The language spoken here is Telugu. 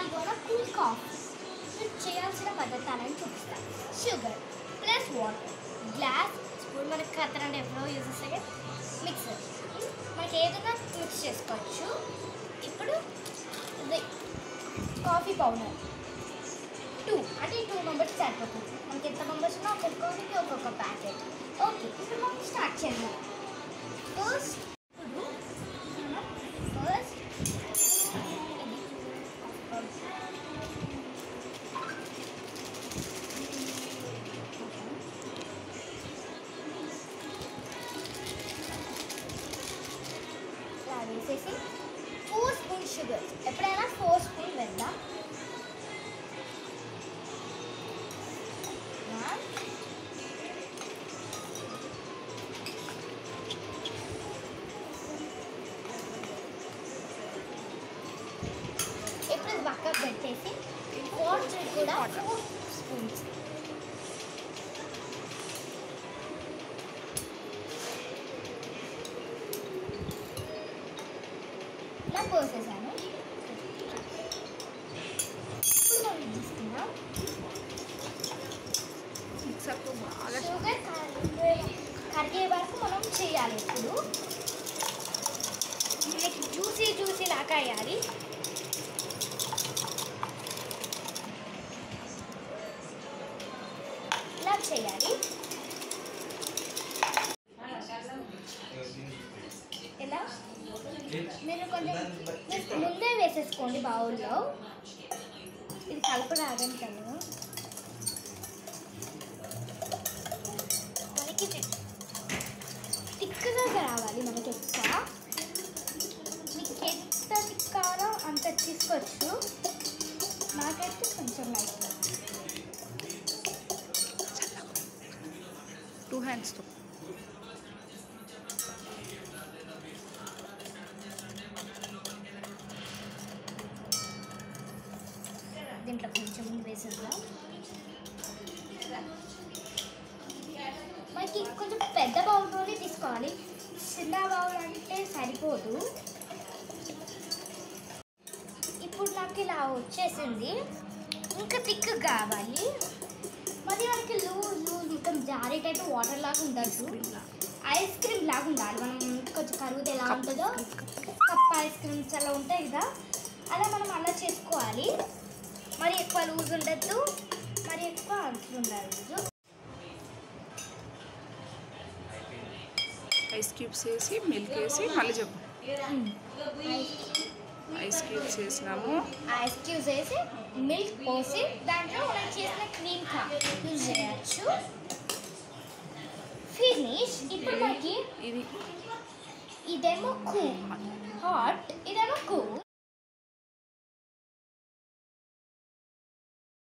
దాల్గోన కూల్ కాఫీ మీరు చేయాల్సిన పదార్థాలను చూపిస్తాం sugar plus water glass spoon మనకి కత్తరంటే ఎప్పుడో యూజ్ చేస్తే మిక్సర్ మనకి ఏదైనా మిక్స్ చేసుకోవచ్చు ఇప్పుడు ఇది కాఫీ పౌడర్ టూ అంటే టూ మెంబర్స్ సరిపోతుంది మనకి ఎంత మెంబర్స్ ఉన్నా ఒక్కొక్కరికి ఒక్కొక్క ప్యాకెట్ ఓకే ఇప్పుడు మనం స్టార్ట్ చేద్దాం ఫస్ట్ ఇప్పుడు మనం ఫస్ట్ ఇలా వేసేసి ఫోర్ స్పూన్ షుగర్ ఎప్పుడైనా ఫోర్ స్పూన్ వేద్దాం One. ఇప్పుడు ఇది పక్కకు పెట్టేసి వాటర్ కూడా ఫోర్ స్పూన్స్ ఇలా పోసేసాను ఇప్పుడు మనం తీసుకున్నాం మిక్సర్తో బాగా షుగర్ కరిగే కరిగే వరకు మనం చేయాలి ఇప్పుడు మనకి జ్యూసీ జ్యూసీ లాగా అయ్యాలి ఇలా చేయాలి ఎలా మీరు కొంచెం మీరు ముందే వేసేసుకోండి బౌల్లో ఇది కలపరాగని కదా మనకి టిక్గా రావాలి మనకి ఎక్కువ మీకు ఎంత టిక్ కావాలో అంత తీసుకోవచ్చు నాకైతే కొంచెం లైట్ టూ హ్యాండ్స్తో దీంట్లో కొంచెం వేసేద్దాం మనకి కొంచెం పెద్ద బౌల్లోనే తీసుకోవాలి చిన్న బౌల్ అంటే సరిపోదు ఇప్పుడు నాకు ఇలా వచ్చేసింది ఇంకా థిక్ కావాలి మరి మనకి లూజ్ లూజ్ మొత్తం జారేటట్టు వాటర్ లాగా ఉండదు ఐస్ క్రీమ్ లాగా ఉండాలి మనం కొంచెం కరుగుతే ఎలా ఉంటుందో కప్ ఐస్ క్రీమ్స్ అలా ఉంటాయి కదా అలా మనం అలా చేసుకోవాలి మరి ఎక్కువ లూజ్ ఉండద్దు మరి ఎక్కువ అంట్లు ఉండదు ఐస్ క్యూబ్స్ వేసి మిల్క్ వేసి మళ్ళీ చెప్పు ఐస్ క్యూబ్స్ వేసినాము ఐస్ క్యూబ్స్ వేసి మిల్క్ పోసి దాంట్లో మనం చేసిన క్రీమ్ యూజ్ చేయొచ్చు ఫినిష్ ఇప్పుడు మనకి ఇది ఇదేమో కూల్ హాట్ ఇదేమో కూల్